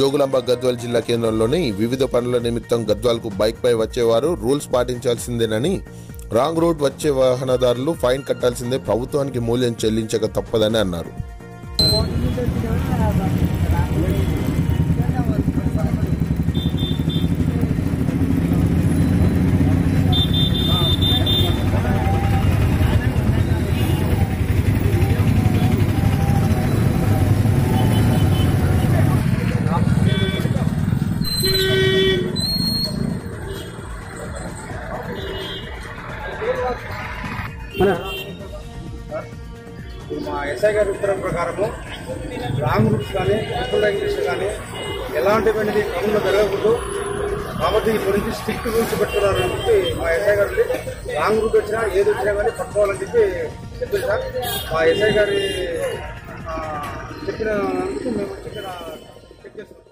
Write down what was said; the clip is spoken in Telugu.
జోగులాంబ గద్వాల్ జిల్లా కేంద్రంలోని వివిధ పనుల నిమిత్తం గద్వాల్కు బైక్పై వచ్చేవారు రూల్స్ పాటించాల్సిందేనని రాంగ్ రూట్ వచ్చే వాహనదారులు ఫైన్ కట్టాల్సిందే ప్రభుత్వానికి మూల్యం చెల్లించక తప్పదని అన్నారు ఇప్పుడు మా ఎస్ఐ గారి ఉత్తరం ప్రకారము రాంగ్ రూట్స్ కానీ ట్రిపుల్ ఇంగ్లీష్ కానీ ఎలాంటివన్నీ క్రమంలో జరగకూడదు కాబట్టి ఇప్పటి నుంచి స్ట్రిక్ట్ రూల్స్ పెట్టుకున్నారని చెప్పి మా ఎస్ఐ గారు ఉండి రాంగ్ రూట్ వచ్చినా ఏది వచ్చినా కానీ పట్టుకోవాలని చెప్పి చెప్పింది సార్ మా ఎస్ఐ గారి ఆ, చెప్పినందుకు మేము చెప్పిన చెక్ చేస్తున్నాం